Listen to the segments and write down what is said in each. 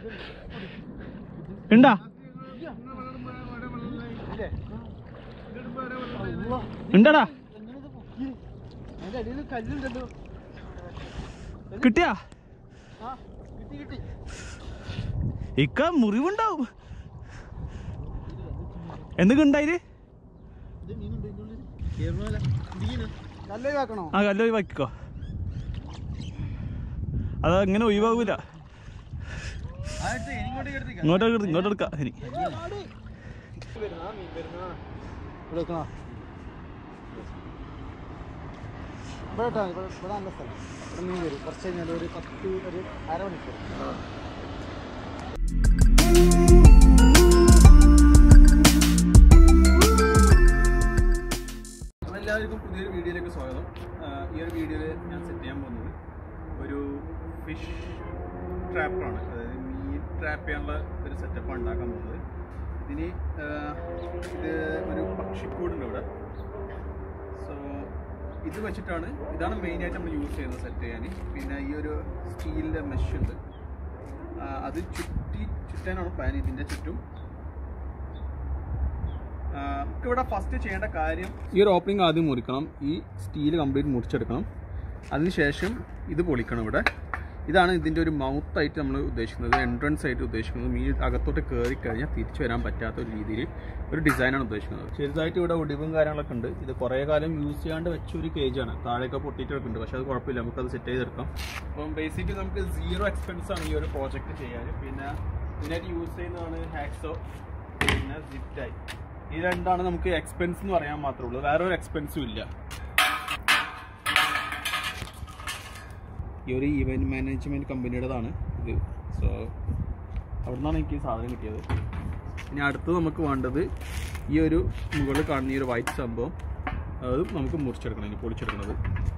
ഉണ്ടാ ഉണ്ടടാ അതിന്റെ അടിയിൽ കല്ലുണ്ടല്ലോ കിട്ടിയാ ആ കിട്ടി കിട്ടി ഇക്ക മുറിവുണ്ടാവും എന്തൊക്കെ ഉണ്ടായില് ഇത് മീനുണ്ട് ഇതിന്റെ ഉള്ളിൽ കേറുന്നതല്ല ഇടിക്കുന്നു നല്ല ഒഴിവാക്കണോ ആ കല്ല് ഒഴിവാക്കിക്കോ അത് അങ്ങനെ ഒഴിവാകൂല ഇങ്ങോട്ട് എടുത്തിക്കാം ഇങ്ങോട്ട് എടുക്ക- ഇങ്ങോട്ട് എടുക്കാം ഇനി ഇവിടെ വെക്കണോ ഇവിടെ ഇട്ടാ മതി. ഇവിടെ ഇവിടെ നല്ല സ്ഥലം ഇവിടെ മീൻ വരും കുറച്ച് കഴിഞ്ഞാൽ ഒരു പത്ത് ഒരു അരമണിക്കൂർ അപ്പോൾ എല്ലാവർക്കും പുതിയൊരു വീഡിയോയിലേക്ക് സ്വാഗതം ആഹ് ഈ ഒരു വീഡിയോയിൽ ഞാൻ സെറ്റ് ചെയ്യാൻ പോകുന്നത് ഒരു ഫിഷ് ട്രാപ്പാണ് അതായത് മീൻ ട്രാപ്പ് ചെയ്യാനുള്ള ഒരു സെറ്റപ്പാണ് ഉണ്ടാക്കാൻ പോകുന്നത് ഇതിന് ആഹ് ഇത് ഒരു പക്ഷിക്കൂടുണ്ട് ഇവിടെ സോ ഇത് വെച്ചിട്ടാണ് ഇതാണ് മെയിനായിട്ട് നമ്മൾ യൂസ് ചെയ്യുന്നത് സെറ്റ് ചെയ്യാൻ പിന്നെ ഈ ഒരു സ്റ്റീലിൻ്റെ മെഷ് ഉണ്ട് ആഹ് അത് ചുറ്റി ചുറ്റാനാണ് പ്ലാൻ ഇതിൻ്റെ ചുറ്റും ആഹ് നമുക്ക് ഇവിടെ ഫസ്റ്റ് ചെയ്യേണ്ട കാര്യം ഈ ഒരു ഓപ്പണിംഗ് ആദ്യം മുറിക്കണം ഈ സ്റ്റീൽ കംപ്ലീറ്റ് മുറിച്ചെടുക്കണം അതിനുശേഷം ഇത് പൊളിക്കണം ഇവിടെ ഇതാണ് ഇതിൻ്റെ ഒരു മൗത്ത് ആയിട്ട് നമ്മൾ ഉദ്ദേശിക്കുന്നത് എൻട്രൻസ് ആയിട്ട് ഉദ്ദേശിക്കുന്നത് മീൻ അകത്തോട്ട് കയറി കഴിഞ്ഞാൽ തിരിച്ചു വരാൻ പറ്റാത്ത ഒരു രീതിയിൽ ഒരു ഡിസൈനാണ് ഉദ്ദേശിക്കുന്നത് ചെറുതായിട്ട് ഇവിടെ ഒടിവും കാര്യങ്ങളൊക്കെ ഉണ്ട് ഇത് കുറേ കാലം യൂസ് ചെയ്യാണ്ട് വെച്ച ഒരു കേജാണ് താഴെയൊക്കെ പൊട്ടിയിട്ടൊക്കെ ഉണ്ട് പക്ഷേ അത് കുഴപ്പമില്ല നമുക്കത് സെറ്റ് ചെയ്തെടുക്കാം അപ്പം ബേസിക്കലി നമുക്ക് സീറോ എക്സ്പെൻസ് ആണ് ഈ ഒരു പ്രോജക്റ്റ് ചെയ്യാൻ പിന്നെ ഇതിനായിട്ട് യൂസ് ചെയ്യുന്നതാണ് ഹാക്സോ പിന്നെ സിപ്റ്റായി ഈ രണ്ടാണ് നമുക്ക് എക്സ്പെൻസ് എന്ന് പറയാൻ മാത്രമേ ഉള്ളൂ വേറെ ഒരു എക്സ്പെൻസും ഇല്ല ഈ ഒരു ഇവന്റ് മാനേജ്മെന്റ് കമ്പനിയുടേതാണ് ഇത് സോ അവിടെ നിന്നാണ് എനിക്ക് ഈ സാധനം കിട്ടിയത് ഇനി അടുത്തത് നമുക്ക് വേണ്ടത് ഈ ഒരു മുകളിൽ കാണുന്ന ഈ ഒരു വൈറ്റ് സംഭവം അതും നമുക്ക് മുറിച്ചെടുക്കണം ഇനി പൊളിച്ചെടുക്കുന്നത്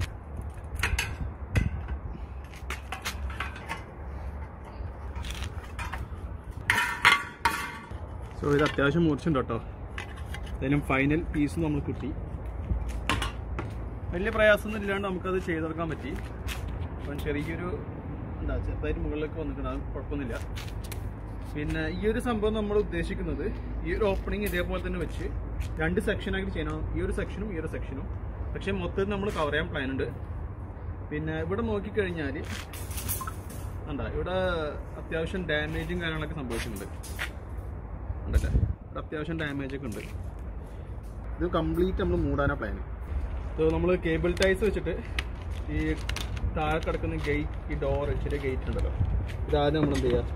സോ ഇത് അത്യാവശ്യം മുറിച്ചിട്ടുണ്ട് കേട്ടോ എന്തായാലും ഫൈനൽ പീസ് നമ്മൾ കിട്ടി വലിയ പ്രയാസമൊന്നും ഇല്ലാണ്ട് നമുക്കത് ചെയ്തെടുക്കാൻ പറ്റി അപ്പം ചെറിയൊരു എന്താ ചെറുതായിട്ട് മുകളിലേക്ക് വന്നിട്ടുണ്ട് അത് കുഴപ്പമൊന്നുമില്ല പിന്നെ ഈ ഒരു സംഭവം നമ്മൾ ഉദ്ദേശിക്കുന്നത് ഈ ഒരു ഓപ്പണിംഗ് ഇതേപോലെ തന്നെ വെച്ച് രണ്ട് സെക്ഷനായിട്ട് ചെയ്യണം ഈ ഒരു സെക്ഷനും ഈ ഒരു സെക്ഷനും പക്ഷേ മൊത്തത്തിൽ നമ്മൾ കവർ ചെയ്യാൻ പ്ലാൻ ഉണ്ട് പിന്നെ ഇവിടെ നോക്കിക്കഴിഞ്ഞാൽ എന്താ ഇവിടെ അത്യാവശ്യം ഡാമേജും കാര്യങ്ങളൊക്കെ സംഭവിച്ചിട്ടുണ്ട് ഉണ്ടല്ലേ ഇവിടെ അത്യാവശ്യം ഡാമേജ് ഒക്കെ ഉണ്ട് ഇത് കംപ്ലീറ്റ് നമ്മൾ മൂടാനാണ് പ്ലാൻ സോ നമ്മൾ കേബിൾ ടൈസ് വെച്ചിട്ട് ഈ താഴെ കിടക്കുന്ന ഗേറ്റ് ഈ ഡോർ ചെറിയ ഗേറ്റ് ഉണ്ടല്ലോ ഇതാദ്യം നമ്മൾ എന്ത് ചെയ്യുക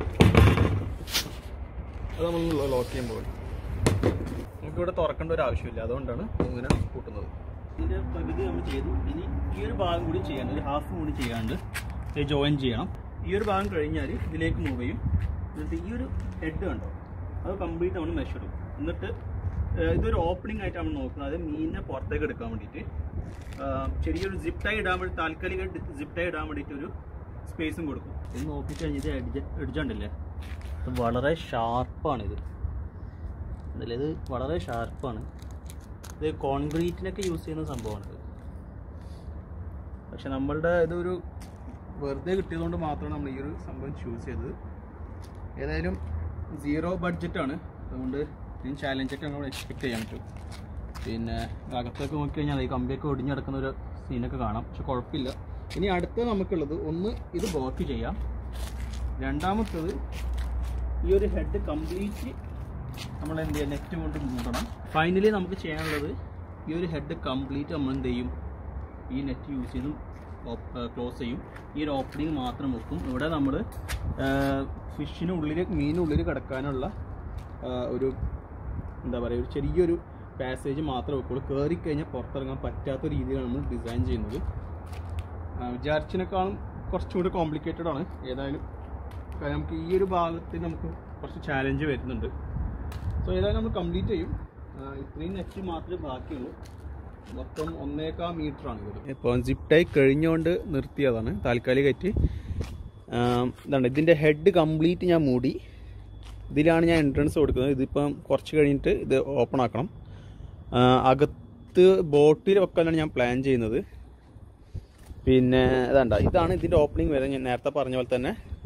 അത് നമ്മൾ ലോക്ക് ചെയ്യാൻ പോകും നമുക്കിവിടെ തുറക്കേണ്ട ഒരു ആവശ്യമില്ല അതുകൊണ്ടാണ് ഇങ്ങനെ കൂട്ടുന്നത് ഇതിൻ്റെ പകുതി നമ്മൾ ചെയ്തു ഇനി ഈ ഒരു ഭാഗം കൂടി ചെയ്യാൻ ഒരു ഹാഫ് കൂടി ചെയ്യാണ്ട് ജോയിൻ ചെയ്യണം ഈ ഒരു ഭാഗം കഴിഞ്ഞാൽ ഇതിലേക്ക് മൂവ് ചെയ്യും എന്നിട്ട് ഈ ഒരു ഹെഡ് കണ്ടോ അത് കംപ്ലീറ്റ് നമ്മൾ മെഷർ ഇടും എന്നിട്ട് ഏഹ് ഇതൊരു ഓപ്പണിംഗ് ആയിട്ട് നമ്മൾ നോക്കുന്നത് അത് മീനിനെ പുറത്തേക്ക് എടുക്കാൻ വേണ്ടിയിട്ട് ആഹ് ചെറിയൊരു സിപ്പ് ടൈ ഇടാൻ വേണ്ടി താൽക്കാലിക സിപ്പ് ടൈ ഇടാൻ വേണ്ടിയിട്ട് ഒരു സ്പേസും കൊടുക്കും ഇത് നോക്കിക്കഴിഞ്ഞിട്ട് എഡ്ജ് എഡ്ജുണ്ടല്ലേ ഇത് വളരെ ഷാർപ്പാണിത് അതല്ലേ ഇത് വളരെ ഷാർപ്പാണ് ഇത് കോൺക്രീറ്റിനൊക്കെ യൂസ് ചെയ്യുന്ന സംഭവമാണിത് പക്ഷെ നമ്മളുടെ ഇതൊരു വെറുതെ കിട്ടിയതുകൊണ്ട് മാത്രമാണ് നമ്മൾ ഈ ഒരു സംഭവം ചൂസ് ചെയ്തത് ഏതായാലും സീറോ ബഡ്ജറ്റാണ് അതുകൊണ്ട് ഇതിന് ചാലഞ്ചൊക്കെ നമ്മൾ എക്സ്പെക്ട് ചെയ്യാൻ പറ്റും പിന്നെ അകത്തൊക്കെ നോക്കിക്കഴിഞ്ഞാൽ ഈ കമ്പിയൊക്കെ ഒടിഞ്ഞ് കിടക്കുന്ന ഒരു സീനൊക്കെ കാണാം പക്ഷെ കുഴപ്പമില്ല ഇനി അടുത്തത് നമുക്കുള്ളത് ഒന്ന് ഇത് ബ്ലോക്ക് ചെയ്യാം രണ്ടാമത്തത് ഈ ഒരു ഹെഡ് കംപ്ലീറ്റ് നമ്മൾ എന്ത് ചെയ്യുക നെറ്റ് കൊണ്ട് മൂടണം ഫൈനലി നമുക്ക് ചെയ്യാനുള്ളത് ഈ ഒരു ഹെഡ് കംപ്ലീറ്റ് നമ്മൾ എന്ത് ചെയ്യും ഈ നെറ്റ് യൂസ് ചെയ്തും ക്ലോസ് ചെയ്യും ഈ ഒരു ഓപ്പണിംഗ് മാത്രം വെക്കും ഇവിടെ നമ്മൾ ഫിഷിനുള്ളിൽ മീനുള്ളിൽ കിടക്കാനുള്ള ആ, ഒരു എന്താ പറയുക ഒരു ചെറിയൊരു പാസേജ് മാത്രമേ വെക്കുള്ളൂ കയറി കഴിഞ്ഞാൽ പുറത്തിറങ്ങാൻ പറ്റാത്ത രീതിയിലാണ് നമ്മൾ ഡിസൈൻ ചെയ്യുന്നത് ആ, വിചാരിച്ചതിനേക്കാളും കുറച്ചുകൂടി കോംപ്ലിക്കേറ്റഡ് ആണ് ഏതായാലും കാരണം നമുക്ക് ഈ ഒരു ഭാഗത്ത് നമുക്ക് കുറച്ച് ചാലഞ്ച് വരുന്നുണ്ട് സോ ഏതായാലും നമ്മൾ കംപ്ലീറ്റ് ചെയ്യും ആ, ഇത്രയും നെറ്റ് മാത്രമേ ബാക്കിയുള്ളൂ മൊത്തം ഒന്നേക്കാ മീറ്റർ ആണ് ഇത് ഇപ്പോൾ സിപ്പ് ടൈ കഴിഞ്ഞുകൊണ്ട് നിർത്തിയതാണ് താൽക്കാലികമായിട്ട് ഇതാണ് ഇതിൻ്റെ ഹെഡ് കംപ്ലീറ്റ് ഞാൻ മൂടി ഇതിലാണ് ഞാൻ എൻട്രൻസ് കൊടുക്കുന്നത് ഇതിപ്പം കുറച്ച് കഴിഞ്ഞിട്ട് ഇത് ഓപ്പൺ ആക്കണം ആ, അകത്ത് ബോട്ടിൽ വെക്കാനാണ് ഞാൻ പ്ലാൻ ചെയ്യുന്നത് പിന്നെ ഇതാണ്ട ഇതാണ് ഇതിൻ്റെ ഓപ്പണിംഗ് വരെ ഞാൻ നേരത്തെ പറഞ്ഞ പോലെ തന്നെ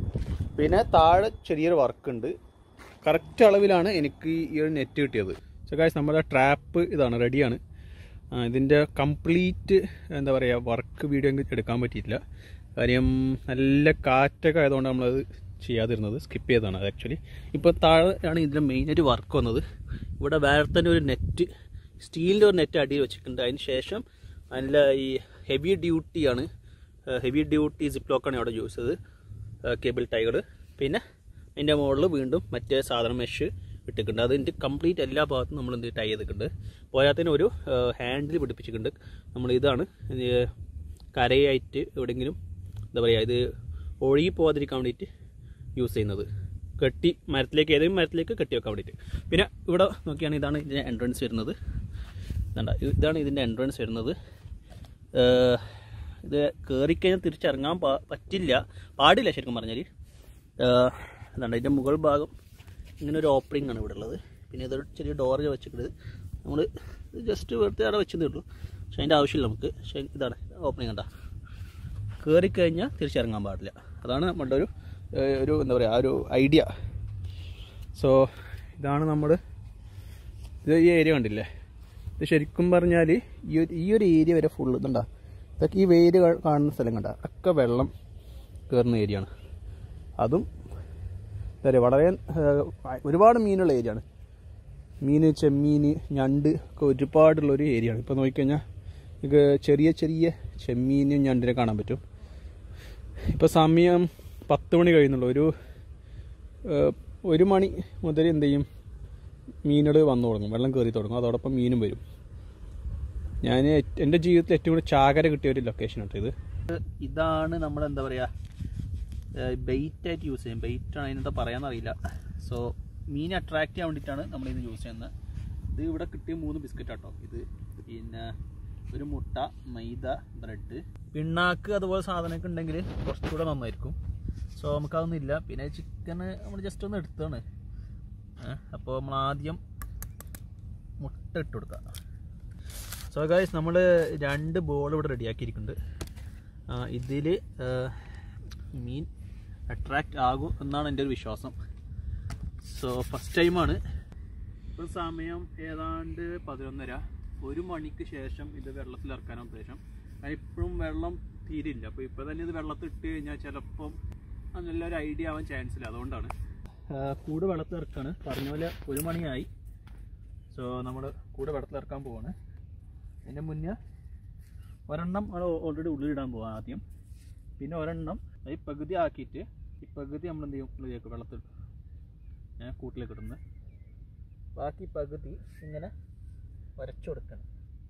പിന്നെ താഴെ ചെറിയൊരു വർക്ക് ഉണ്ട് കറക്റ്റ് അളവിലാണ് എനിക്ക് ഈ ഒരു നെറ്റ് കിട്ടിയത് സോ ഗായ്സ് നമ്മുടെ ട്രാപ്പ് ഇതാണ് റെഡിയാണ് ഇതിൻ്റെ കംപ്ലീറ്റ് എന്താ പറയുക വർക്ക് വീഡിയോ എനിക്ക് എടുക്കാൻ പറ്റിയിട്ടില്ല കാര്യം നല്ല കാറ്റൊക്കെ ആയതുകൊണ്ട് നമ്മളത് ചെയ്യാതിരുന്നത് സ്കിപ്പ് ചെയ്തതാണ് അത് ആക്ച്വലി ഇപ്പോൾ താഴെയാണ് ഇതിൻ്റെ മെയിനായിട്ട് വർക്ക് വന്നത് ഇവിടെ വേറെ തന്നെ ഒരു നെറ്റ് സ്റ്റീലിൻ്റെ ഒരു നെറ്റ് അടിയിൽ വെച്ചിട്ടുണ്ട് അതിന് ശേഷം നല്ല ഈ ഹെവി ഡ്യൂട്ടിയാണ് ഹെവി ഡ്യൂട്ടി സിപ്പ് ലോക്കാണ് അവിടെ യൂസ് ചെയ്തത് കേബിൾ ടൈഗർ പിന്നെ അതിൻ്റെ മുകളിൽ വീണ്ടും മറ്റേ സാധനം മെഷ് ഇട്ടിട്ടുണ്ട് അതിൻ്റെ കംപ്ലീറ്റ് എല്ലാ ഭാഗത്തും നമ്മൾ എന്ത് ടൈ ചെയ്തിട്ടുണ്ട് പോരാത്തതിന് ഒരു ഹാൻഡിൽ പിടിപ്പിച്ചിട്ടുണ്ട് നമ്മൾ ഇതാണ് ഇത് കരയായിട്ട് എവിടെയെങ്കിലും എന്താ പറയുക ഇത് ഒഴുകി പോകാതിരിക്കാൻ വേണ്ടിയിട്ട് യൂസ് ചെയ്യുന്നത് കെട്ടി മരത്തിലേക്ക് ഏതെങ്കിലും മരത്തിലേക്ക് കെട്ടി വെക്കാൻ വേണ്ടിയിട്ട് പിന്നെ ഇവിടെ നോക്കിയാണെങ്കിൽ ഇതാണ് ഇതിൻ്റെ എൻട്രൻസ് വരുന്നത് ഇതാണ്ട ഇതാണ് ഇതിൻ്റെ എൻട്രൻസ് വരുന്നത് ഏഹ് ഇത് കയറിക്കഴിഞ്ഞാൽ തിരിച്ചിറങ്ങാൻ പാ പറ്റില്ല പാടില്ല ശരിക്കും പറഞ്ഞാൽ അതാണ് ഇതിൻ്റെ മുകൾ ഭാഗം ഇങ്ങനെ ഒരു ഓപ്പണിംഗ് ആണ് ഇവിടെ ഉള്ളത് പിന്നെ ഇതൊരു ചെറിയ ഡോർ വെച്ചിട്ട് നമ്മൾ ജസ്റ്റ് വെറുതെ അവിടെ വെച്ചതേ ഉള്ളൂ പക്ഷെ അതിൻ്റെ ആവശ്യമില്ല നമുക്ക് പക്ഷേ ഇതാണ് ഓപ്പണിംഗ് കണ്ട കയറിക്കഴിഞ്ഞാൽ തിരിച്ചിറങ്ങാൻ പാടില്ല അതാണ് നമ്മളുടെ ഒരു ഏഹ് ഒരു എന്താ പറയുക ആ ഒരു ഐഡിയ സോ ഇതാണ് നമ്മൾ ഇത് ഈ ഏരിയ കണ്ടില്ലേ ഇത് ശരിക്കും പറഞ്ഞാൽ ഈ ഒരു ഈ ഒരു ഏരിയ വരെ ഫുള്ള് ഇതുണ്ടാ ഇതൊക്കെ ഈ വെയിൽ കാണുന്ന സ്ഥലം കണ്ട ഒക്കെ വെള്ളം കയറുന്ന ഏരിയ ആണ് അതും എന്താ പറയുക വളരെ ഏഹ്, ഒരുപാട് മീനുള്ള ഏരിയ ആണ് മീൻ ചെമ്മീൻ ഞണ്ട് ഒക്കെ ഒരുപാടുള്ള ഒരു ഏരിയ ആണ് ഇപ്പോൾ നോക്കിക്കഴിഞ്ഞാൽ ഇത് ചെറിയ ചെറിയ ചെമ്മീനും ഞണ്ടിനെ കാണാൻ പറ്റും ഇപ്പോൾ സമയം പത്ത് മണി കഴിയുന്നുള്ളൂ ഒരു ഏഹ്, ഒരു മണി മുതൽ എന്ത് ചെയ്യും മീനുകൾ വന്നു തുടങ്ങും വെള്ളം കയറി തുടങ്ങും അതോടൊപ്പം മീനും വരും ഞാൻ എൻ്റെ ജീവിതത്തിൽ ഏറ്റവും കൂടുതൽ ചാകര കിട്ടിയ ഒരു ലൊക്കേഷൻ കേട്ടോ ഇത് ഇതാണ് നമ്മൾ എന്താ പറയുക ബെയ്റ്റ് ആയിട്ട് യൂസ് ചെയ്യും ബെയ്റ്റ് ആണ് അതിനെന്താ പറയാന്നറിയില്ല സോ മീൻ അട്രാക്ട് ചെയ്യാൻ വേണ്ടിയിട്ടാണ് നമ്മൾ ഇത് യൂസ് ചെയ്യുന്നത് ഇത് ഇവിടെ കിട്ടിയ മൂന്ന് ബിസ്ക്കറ്റ് ആട്ടോ ഇത് പിന്നെ ഒരു മുട്ട മൈദ ബ്രെഡ് പിണ്ണാക്ക് അതുപോലെ സാധനമൊക്കെ ഉണ്ടെങ്കിൽ കുറച്ചുകൂടെ നന്നായിരിക്കും സോ നമുക്കതൊന്നും ഇല്ല പിന്നെ ചിക്കന് നമ്മൾ ജസ്റ്റ് ഒന്ന് എടുത്താണ് അപ്പോൾ നമ്മൾ ആദ്യം മുട്ട ഇട്ട് കൊടുക്കാം സോ ഗായ്സ് നമ്മൾ രണ്ട് ബോൾ ഇവിടെ റെഡിയാക്കിയിരിക്കുന്നുണ്ട് ഇതിൽ മീൻ അട്രാക്റ്റ് ആകും എന്നാണ് എൻ്റെ ഒരു വിശ്വാസം സോ ഫസ്റ്റ് ടൈമാണ് ഇപ്പോൾ സമയം ഏതാണ്ട് പതിനൊന്നര ഒരു മണിക്ക് ശേഷം ഇത് വെള്ളത്തിൽ ഇറക്കാനാണ് ഉദ്ദേശം കാരണം ഇപ്പോഴും വെള്ളം തീരില്ല അപ്പോൾ ഇപ്പോൾ തന്നെ ഇത് വെള്ളത്തിൽ ഇട്ട് കഴിഞ്ഞാൽ ചിലപ്പം അത് നല്ലൊരു ഐഡിയ ആവാൻ ചാൻസ് ഇല്ല അതുകൊണ്ടാണ് കൂട് വെള്ളത്തിൽ ഇറക്കാണ് പറഞ്ഞ പോലെ ഒരു മണിയായി സോ നമ്മൾ കൂട് വെള്ളത്തിൽ ഇറക്കാൻ പോവാണ് അതിൻ്റെ മുന്നേ ഒരെണ്ണം ഓൾറെഡി ഉള്ളിലിടാൻ പോവാം ആദ്യം പിന്നെ ഒരെണ്ണം ഈ പകുതി ആക്കിയിട്ട് ഈ പകുതി നമ്മൾ എന്ത് ചെയ്യും ഉള്ളിലേക്ക് വെള്ളത്തിൽ ഞാൻ കൂട്ടിലേക്ക് ഇടുന്നത് ബാക്കി പകുതി ഇങ്ങനെ വരച്ചു കൊടുക്കണം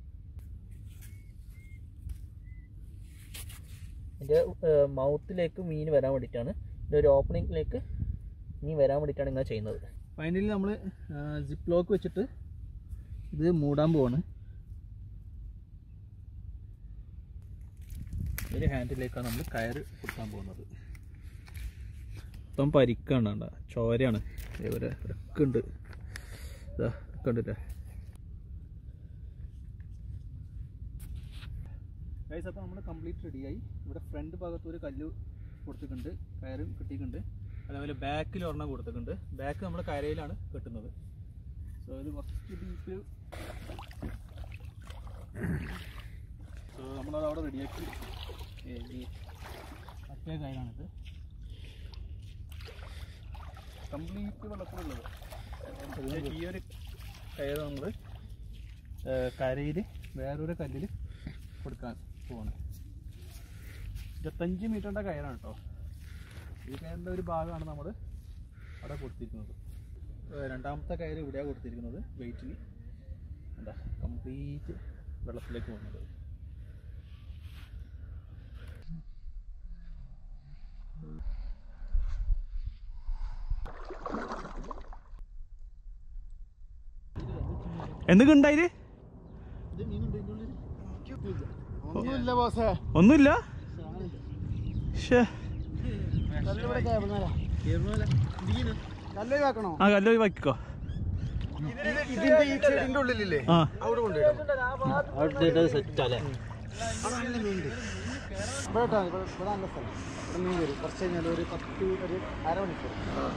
ഇതിൻ്റെ മൗത്തിലേക്ക് മീൻ വരാൻ വേണ്ടിയിട്ടാണ് ഇതിൻ്റെ ഒരു ഓപ്പണിങ്ങിലേക്ക് മീൻ വരാൻ വേണ്ടിയിട്ടാണ് ഇങ്ങനെ ചെയ്യുന്നത് ഫൈനലി നമ്മൾ സിപ്പ് ലോക്ക് വെച്ചിട്ട് ഇത് മൂടാൻ പോവാണ് ഒരു ഹാൻഡിലേക്കാണ് നമ്മൾ കയറ് കൊടുക്കാൻ പോകുന്നത് ഇപ്പം പരിക്കാണ് കണ്ട ചോരയാണ് ഇവരെ ഒക്കെ ഉണ്ട് ഇതാ ഒക്കെ ഉണ്ടല്ലേ ഗൈസ് അപ്പോൾ നമ്മൾ കംപ്ലീറ്റ് റെഡിയായി ഇവിടെ ഫ്രണ്ട് ഭാഗത്ത് ഒരു കല്ല് കൊടുത്തിട്ടുണ്ട് കയറും കിട്ടിയിട്ടുണ്ട് അതേപോലെ ബാക്കിൽ ഒരെണ്ണം കൊടുത്തിട്ടുണ്ട് ബാക്ക് നമ്മൾ കരയിലാണ് കെട്ടുന്നത് സോ ഇത് കുറച്ച് ഡീപ്പ് സോ നമ്മളത് അവിടെ റെഡിയാക്കി മറ്റേ കയറാണിത് കംപ്ലീറ്റ് വെള്ളത്തിലുള്ളത് ഈ ഒരു കയറ് നമ്മൾ കരയിൽ വേറൊരു കല്ലിൽ കൊടുക്കാൻ പോവാണ് ഇരുപത്തഞ്ച് മീറ്ററിൻ്റെ കയറാണ് കേട്ടോ ഈ കയറിൻ്റെ ഒരു ഭാഗമാണ് നമ്മൾ അവിടെ കൊടുത്തിരിക്കുന്നത് ഏഹ് രണ്ടാമത്തെ കയറ് ഇവിടെയാണ് കൊടുത്തിരിക്കുന്നത് വെയിറ്റിൽ എന്താ കംപ്ലീറ്റ് വെള്ളത്തിലേക്ക് പോകുന്നത് എന്തൊക്കെ ഉണ്ടായില് ഒന്നുമില്ല ബോസേ ഒന്നുമില്ല ശ്ശേ. കല്ലിവിടെ കേബിൾ മേലാ. കല്ല് ഒഴിവാക്കണോ ആ കല്ല് ഒഴിവാക്കിക്കോ ഇതിന്റെ ഈ ചെടിന്റെ ഉള്ളിലില്ലേ ആ അവിടെ കൊണ്ടുപോയിടും സെറ്റ് അല്ലേ ഇവിടെ ഇട്ടാൽ മതി. ഇവിടെ ഇവിടെ നല്ല സ്ഥലം ഇവിടെ മീൻ വരും കുറച്ച് കഴിഞ്ഞാൽ ഒരു പത്ത് ഒരു അരമണിക്കൂർ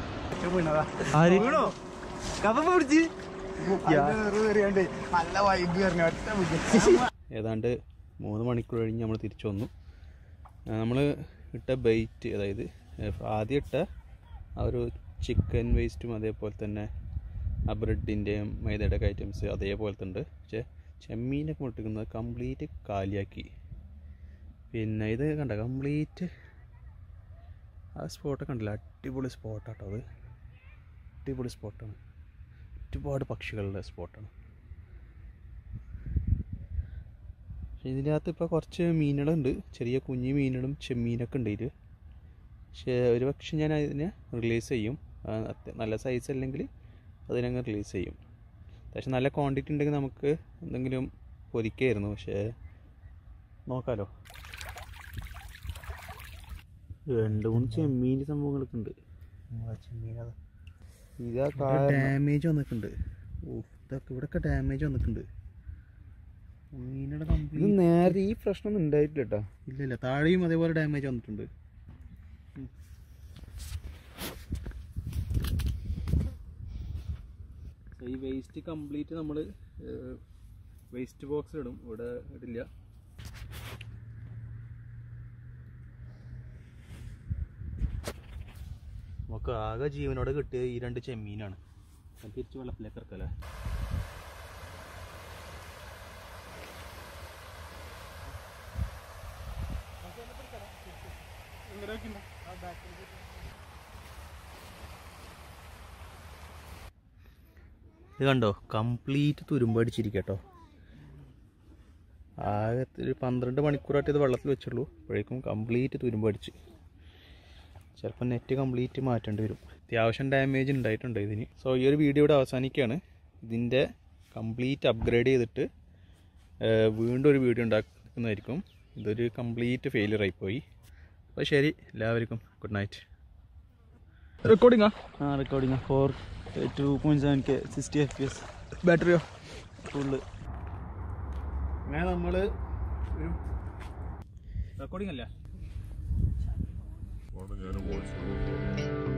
നല്ല വൈബ് പറഞ്ഞു ഒറ്റ വിജയം ഏതാണ്ട് മൂന്ന് മണിക്കൂർ കഴിഞ്ഞ് നമ്മൾ തിരിച്ചു വന്നു നമ്മൾ ഇട്ട ബെയ്റ്റ് അതായത് ഏഹ്, ആദ്യം ഇട്ട ആ ഒരു ചിക്കൻ വേസ്റ്റും അതേപോലെ തന്നെ ആ ബ്രെഡിൻ്റെയും മൈദയുടെ ഒക്കെ ഐറ്റംസ് അതേപോലത്തെ ഉണ്ട് പക്ഷേ ചെമ്മീനൊക്കെ മുട്ടിക്കുന്നത് കംപ്ലീറ്റ് കാലിയാക്കി പിന്നെ ഇത് കണ്ട കംപ്ലീറ്റ് ആ സ്പോട്ടൊക്കെ കണ്ടില്ല അടിപൊളി സ്പോട്ടാട്ടോ അത് അടിപൊളി സ്പോട്ടാണ് ഒരുപാട് പക്ഷികളുടെ സ്പോട്ടാണ് പക്ഷേ ഇതിൻ്റെ അകത്ത് ഇപ്പോൾ കുറച്ച് മീനുകളുണ്ട് ചെറിയ കുഞ്ഞു മീനുകളും ചെമ്മീനൊക്കെ ഉണ്ട് ഇതിൽ പക്ഷേ ഒരു പക്ഷെ ഞാൻ അതിനെ റിലീസ് ചെയ്യും ആ, അത്യ- നല്ല സൈസ് അല്ലെങ്കിൽ അതിനങ്ങ് റിലീസ് ചെയ്യും അത്യാവശ്യം നല്ല ക്വാണ്ടിറ്റി ഉണ്ടെങ്കിൽ നമുക്ക് എന്തെങ്കിലും പൊരിക്കായിരുന്നു പക്ഷേ നോക്കാലോ രണ്ട് മൂന്ന് ചെമ്മീൻ സംഭവങ്ങളൊക്കെ ഉണ്ട് ഇതാ ഡാമേജ് വന്നിട്ടുണ്ട് ഓ ഇതൊക്കെ ഇവിടെയൊക്കെ ഡാമേജ് വന്നിട്ടുണ്ട് മീനുടെ ഇത് കംപ്ലീറ്റ് നേരെ ഈ പ്രശ്നം ഉണ്ടായിട്ടില്ല കേട്ടോ ഇല്ല ഇല്ല താഴെയും അതേപോലെ ഡാമേജ് വന്നിട്ടുണ്ട് ഈ വേസ്റ്റ് കംപ്ലീറ്റ് നമ്മൾ വേസ്റ്റ് ബോക്സിൽ ഇടും ഇവിടെ ഇടില്ല നമുക്ക് ആകെ ജീവനോടെ കിട്ടിയ ഈ രണ്ട് ചെമ്മീനാണ് അത് തിരിച്ച് വെള്ളത്തിലേക്ക് ഇറക്കല്ലേ ഇത് കണ്ടോ കംപ്ലീറ്റ് തുരുമ്പടിച്ചിരിക്കട്ടോ ആകെ ഒരു പന്ത്രണ്ട് മണിക്കൂറായിട്ട് ഇത് വെള്ളത്തിൽ വെച്ചുള്ളൂ അപ്പോഴേക്കും കംപ്ലീറ്റ് തുരുമ്പടിച്ച് ചിലപ്പോൾ നെറ്റ് കംപ്ലീറ്റ് മാറ്റേണ്ടി വരും അത്യാവശ്യം ഡാമേജ് ഉണ്ടായിട്ടുണ്ട് ഇതിന് സോ ഈ ഒരു വീഡിയോ ഇവിടെ അവസാനിക്കുകയാണ് ഇതിൻ്റെ കംപ്ലീറ്റ് അപ്ഗ്രേഡ് ചെയ്തിട്ട് ഏഹ്, വീണ്ടും ഒരു വീഡിയോ ഉണ്ടാക്കുന്നതായിരിക്കും ഇതൊരു കംപ്ലീറ്റ് ഫെയിലിയർ ആയിപ്പോയി അപ്പോൾ ശരി എല്ലാവർക്കും ഗുഡ് നൈറ്റ് റെക്കോർഡിങ്ങാ ആ recording four two point seven K sixty F P S ബാറ്ററിയോ ഫുള്ള് അങ്ങനെ നമ്മൾ ഒരു റെക്കോർഡിംഗ് അല്ല Bueno, ya no voy, solo-